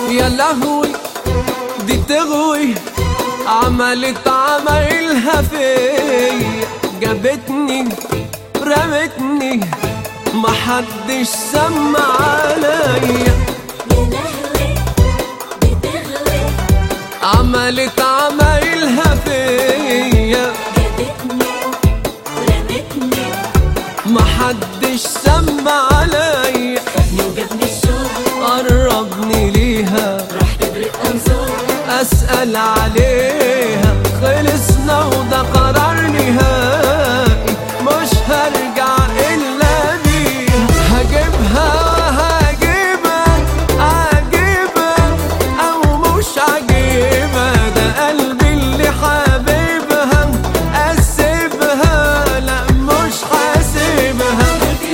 يا لهوي دي تغوي عملت عمايلها فيا جابتني رمتني محدش سمع عليا يا لهوي بتغوي عملت عمايلها فيا جابتني ورمتني محدش سمع عليا خدني وجابني الشوق قربني ليها رحت برق انظر أسأل عليها خلصنا وده قرار نهائي مش هرجع إلا بيها هجيبها هجيبها عجيبها أو مش عجيبها ده قلبي اللي حبيبها أسيبها لا مش حاسبها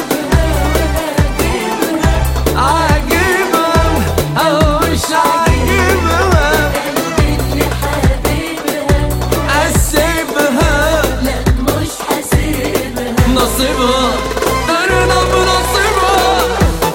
عجيبها أو مش عجيبها اللي حبيبها أسيبها لا مش حاسبها نصيبها درنا بنصيبها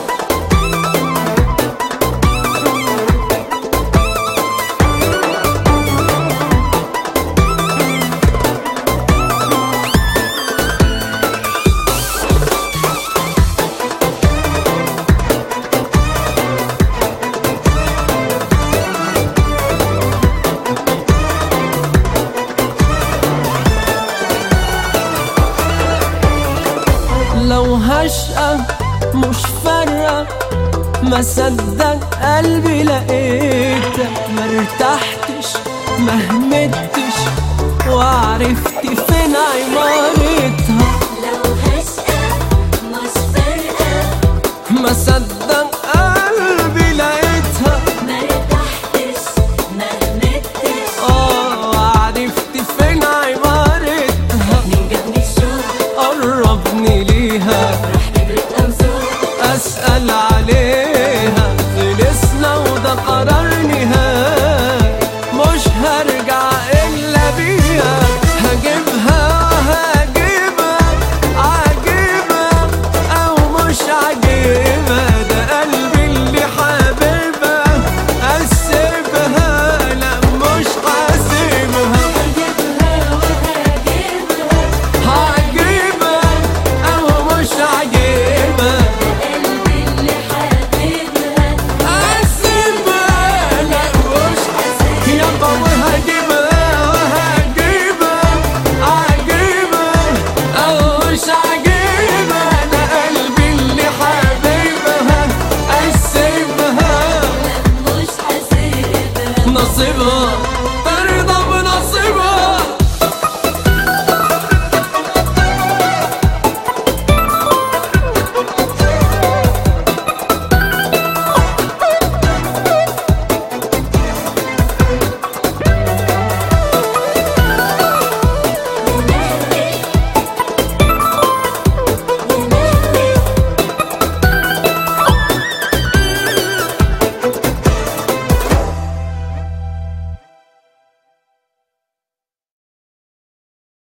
لو هشقى مش فارقة ما صدق قلبي لقيتك مرتحتش ما همتش وعرفت فين عمارتها لو هشقى مش فارقة ما صدق